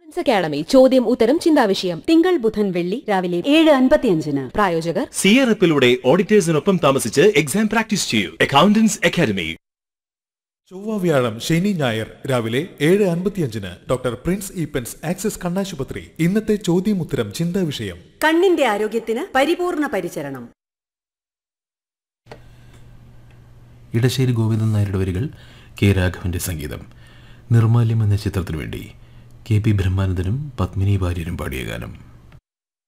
academy ചോദ്യം ഉത്തരം ചിന്താവിഷയം തിങ്കൾ ബുധൻ വെള്ളി രാവിലെ ഏഴ് അൻപത്തിയഞ്ചിന് പ്രായോജകർ സിയറപ്പിലൂടെ ഓഡിറ്റേഴ്സിനൊപ്പം താമസിച്ച് എക്സാം പ്രാക്ടീസ് ചെയ്യൂ അക്കൗണ്ടൻസ് അക്കാദമി ചൊവ്വ വ്യാഴം ശനി ഞായർ രാവിലെ ഏഴ് അൻപത്തിയഞ്ചിന് ഡോക്ടർ പ്രിൻസ് ഈപ്പൻസ് ആക്സിസ് കണ്ണാശുപത്രി ഇന്നത്തെ ചോദ്യമുത്തരം ചിന്താ വിഷയം കണ്ണിന്റെ ആരോഗ്യത്തിന് പരിപൂർണ പരിചരണം ഇടശ്ശേരി ഗോവിന്ദൻ നായരുടെ വരികൾ കെ രാഘവന്റെ സംഗീതം നിർമാല്യം എന്ന ചിത്രത്തിനു വേണ്ടി കെ പി ബ്രഹ്മാനന്ദനും പത്മിനി ഭാര്യരും പാടിയ ഗാനം